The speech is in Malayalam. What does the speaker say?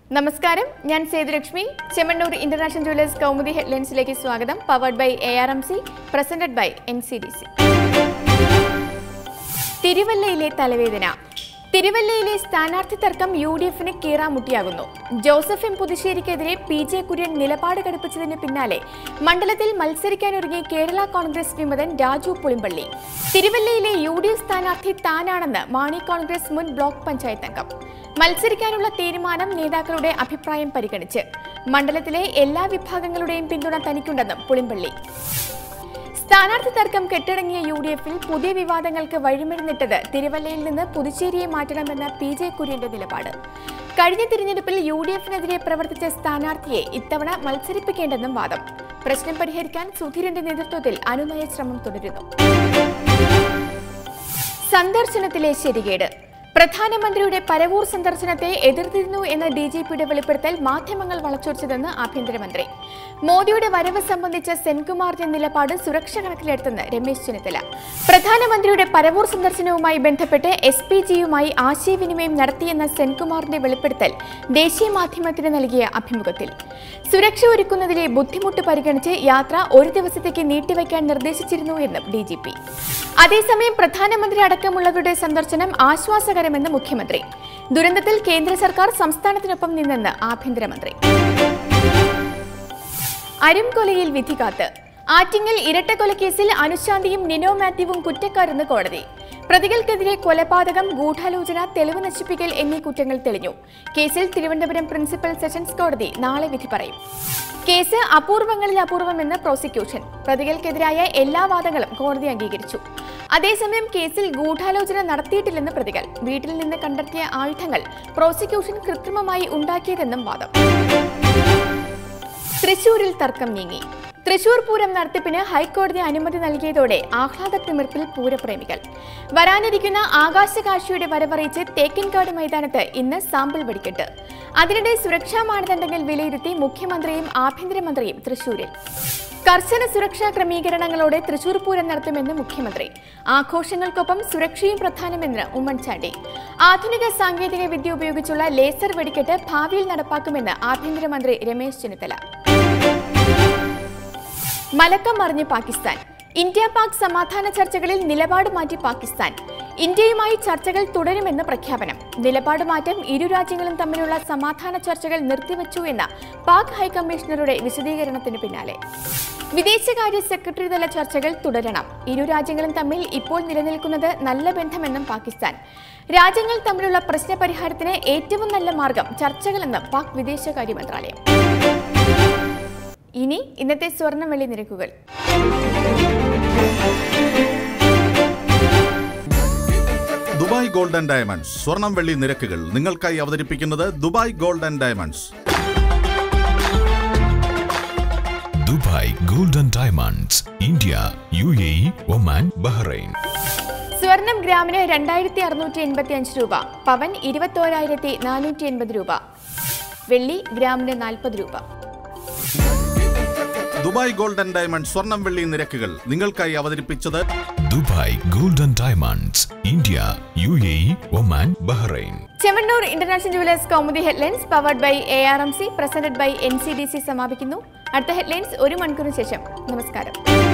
നമസ്കാരം ഞാൻ സേതുലക്ഷ്മി ചെമ്മണ്ണൂർ ഇന്റർനാഷണൽ ജുവലേഴ്സ് കൗമുദി ഹെഡ്ലൈൻസിലേക്ക് സ്വാഗതം powered by A R M C presented by N C D C തിരുവല്ലയിലെ തലവേദന തിരുവല്ലയിലെ സ്ഥാനാർത്ഥി തർക്കം യു ഡി എഫിന് കീറാമുട്ടിയാകുന്നു ജോസഫ് എം പുതുശ്ശേരിക്കെതിരെ പി ജെ കുര്യൻ നിലപാട് കടുപ്പിച്ചതിന് പിന്നാലെ മണ്ഡലത്തിൽ മത്സരിക്കാനൊരുങ്ങി കേരള കോൺഗ്രസ് വിമതൻ രാജു പുളിമ്പള്ളി തിരുവല്ലയിലെ യു ഡി എഫ് സ്ഥാനാർത്ഥി താനാണെന്ന് മാണി കോൺഗ്രസ് മുൻ ബ്ലോക്ക് പഞ്ചായത്ത് അംഗം മത്സരിക്കാനുള്ള തീരുമാനം നേതാക്കളുടെ അഭിപ്രായം പരിഗണിച്ച് മണ്ഡലത്തിലെ എല്ലാ വിഭാഗങ്ങളുടെയും പിന്തുണ തനിക്കുണ്ടെന്നും പുളിമ്പള്ളി സ്ഥാനാർത്ഥി തർക്കം കെട്ടടങ്ങിയ യു ഡി എഫിൽ പുതിയ വിവാദങ്ങൾക്ക് വഴിമരുന്നിട്ടത് തിരുവല്ലയിൽ നിന്ന് പുതുച്ചേരിയെ മാറ്റണമെന്ന പി ജെ കുര്യന്റെ നിലപാട് കഴിഞ്ഞ തിരഞ്ഞെടുപ്പിൽ യു ഡി എഫിനെതിരെ പ്രവർത്തിച്ച സ്ഥാനാർത്ഥിയെ ഇത്തവണ മത്സരിപ്പിക്കേണ്ടെന്നും വാദം പ്രശ്നം പരിഹരിക്കാൻ സുധീരന്റെ നേതൃത്വത്തിൽ അനുനയ ശ്രമം തുടരുന്നു സന്ദർശനത്തിലെ ശരികേട് പ്രധാനമന്ത്രിയുടെ പരവൂർ സന്ദർശനത്തെ എതിർത്തിരുന്നു എന്ന ഡി ജി പിയുടെ വെളിപ്പെടുത്തൽ മാധ്യമങ്ങൾ വളച്ചൊടിച്ചതെന്ന് ആഭ്യന്തരമന്ത്രി മോദിയുടെ വരവ് സംബന്ധിച്ച സെൻകുമാറിന്റെ നിലപാട് സുരക്ഷ കണക്കിലെടുത്തെന്ന് രമേശ് ചെന്നിത്തല പ്രധാനമന്ത്രിയുടെ പരവൂർ സന്ദർശനവുമായി ബന്ധപ്പെട്ട് എസ് പി ജിയുമായി ആശയവിനിമയം നടത്തിയെന്ന സെൻകുമാറിന്റെ വെളിപ്പെടുത്തൽ ദേശീയ മാധ്യമത്തിന് നൽകിയ അഭിമുഖത്തിൽ സുരക്ഷ ഒരുക്കുന്നതിലെ ബുദ്ധിമുട്ട് പരിഗണിച്ച് യാത്ര ഒരു ദിവസത്തേക്ക് നീട്ടിവയ്ക്കാൻ നിർദ്ദേശിച്ചിരുന്നു എന്നും ഡി ജി പി അതേസമയം പ്രധാനമന്ത്രി അടക്കമുള്ളവരുടെ സന്ദർശനം ആശ്വാസകരമെന്ന് മുഖ്യമന്ത്രി ദുരന്തത്തിൽ കേന്ദ്ര സർക്കാർ സംസ്ഥാനത്തിനൊപ്പം നിന്നെന്ന് ആഭ്യന്തരമന്ത്രി അരുംകൊലയിൽ വിധി കാത്ത് ആറ്റിങ്ങൽ ഇരട്ടക്കൊലക്കേസിൽ അനുശാന്തിയും നിനോ മാത്യുവും കുറ്റക്കാരെന്ന് കോടതി പ്രതികൾക്കെതിരെ കൊലപാതകം ഗൂഢാലോചന തെളിവ് നശിപ്പിക്കൽ എന്നീ കുറ്റങ്ങൾ തെളിഞ്ഞു കേസിൽ തിരുവനന്തപുരം പ്രിൻസിപ്പൽ സെഷൻസ് കോടതി നാളെ വിധി പറയും കേസ് അപൂർവങ്ങളിൽ അപൂർവമെന്ന് പ്രോസിക്യൂഷൻ പ്രതികൾക്കെതിരായ എല്ലാ വാദങ്ങളും കോടതി അംഗീകരിച്ചു അതേസമയം കേസിൽ ഗൂഢാലോചന നടത്തിയിട്ടില്ലെന്ന് പ്രതികൾ വീട്ടിൽ നിന്ന് കണ്ടെത്തിയ ആയുധങ്ങൾ പ്രോസിക്യൂഷൻ കൃത്രിമമായി ഉണ്ടാക്കിയതെന്നും വാദം തൃശൂരിൽ തർക്കം നീങ്ങി തൃശൂർ പൂരം നടത്തിപ്പിന് ഹൈക്കോടതി അനുമതി നൽകിയതോടെ ആഹ്ലാദ തിമിർപ്പിൽ പൂരപ്രേമികൾ വരാനിരിക്കുന്ന ആകാശകാശിയുടെ വരവറിയിച്ച് തേക്കിൻകാട് മൈതാനത്ത് ഇന്ന് സാമ്പിൾ വെടിക്കെട്ട് അതിനിടെ സുരക്ഷാ മാനദണ്ഡങ്ങൾ വിലയിരുത്തി മുഖ്യമന്ത്രിയും ആഭ്യന്തരമന്ത്രിയും തൃശൂരിൽ കർശന സുരക്ഷാ ക്രമീകരണങ്ങളോടെ തൃശൂർ പൂരം നടത്തുമെന്ന് മുഖ്യമന്ത്രി ആഘോഷങ്ങൾക്കൊപ്പം സുരക്ഷയും പ്രധാനമെന്ന് ഉമ്മൻചാണ്ടി ആധുനിക സാങ്കേതിക വിദ്യ ഉപയോഗിച്ചുള്ള ലേസർ വെടിക്കെട്ട് ഭാവിയിൽ നടപ്പാക്കുമെന്ന് ആഭ്യന്തരമന്ത്രി രമേശ് ചെന്നിത്തല മലക്കം മറിഞ്ഞ് പാകിസ്ഥാൻ ഇന്ത്യ പാക് സമാധാന ചർച്ചകളിൽ നിലപാട് മാറ്റി പാകിസ്ഥാൻ ഇന്ത്യയുമായി ചർച്ചകൾ തുടരുമെന്ന് പ്രഖ്യാപനം നിലപാട് മാറ്റം ഇരു രാജ്യങ്ങളും തമ്മിലുള്ള സമാധാന ചർച്ചകൾ നിർത്തിവച്ചു എന്ന പാക് ഹൈക്കമ്മീഷണറുടെ വിശദീകരണത്തിന് പിന്നാലെ വിദേശകാര്യ സെക്രട്ടറി തല ചർച്ചകൾ തുടരണം ഇരു രാജ്യങ്ങളും തമ്മിൽ ഇപ്പോൾ നിലനിൽക്കുന്നത് നല്ല ബന്ധമെന്നും പാകിസ്ഥാൻ രാജ്യങ്ങൾ തമ്മിലുള്ള പ്രശ്നപരിഹാരത്തിന് ഏറ്റവും നല്ല മാർഗം ചർച്ചകളെന്ന് പാക് വിദേശകാര്യ മന്ത്രാലയം ഇനി ഇന്നത്തെ സ്വർണ്ണ വെള്ളി നിരക്കുകൾ ദുബായ് ഗോൾഡ് ആൻഡ് ഡയമണ്ട്സ് സ്വർണം വെള്ളി നിരക്കുകൾ നിങ്ങൾക്കായി അവതരിപ്പിക്കുന്നത് Dubai gold and diamonds Dubai gold and diamonds India U A E Oman Bahrain സ്വർണം ഗ്രാമിന് രണ്ടായിരത്തി അറുന്നൂറ്റി എൺപത്തി അഞ്ച് രൂപ പവൻ ഇരുപത്തോരായിരത്തി നാനൂറ്റി എൺപത് രൂപ വെള്ളി ഗ്രാമിന് നാൽപ്പത് രൂപ ദുബായ് ഗോൾഡ് ആൻഡ് ഡയമണ്ട്സ് സ്വർണം വെള്ളി നിരക്കുകൾ നിങ്ങൾക്കായി അവതരിപ്പിച്ചത് Dubai gold and diamonds India U A E Oman Bahrain Chemmannur international jewellers Kaumudi headlines powered by A R M C presented by N C D C സമാപിക്കുന്നു അടുത്ത ഹെഡ്ലൈൻസ് ഒരു മണിക്കൂറിന് ശേഷം നമസ്കാരം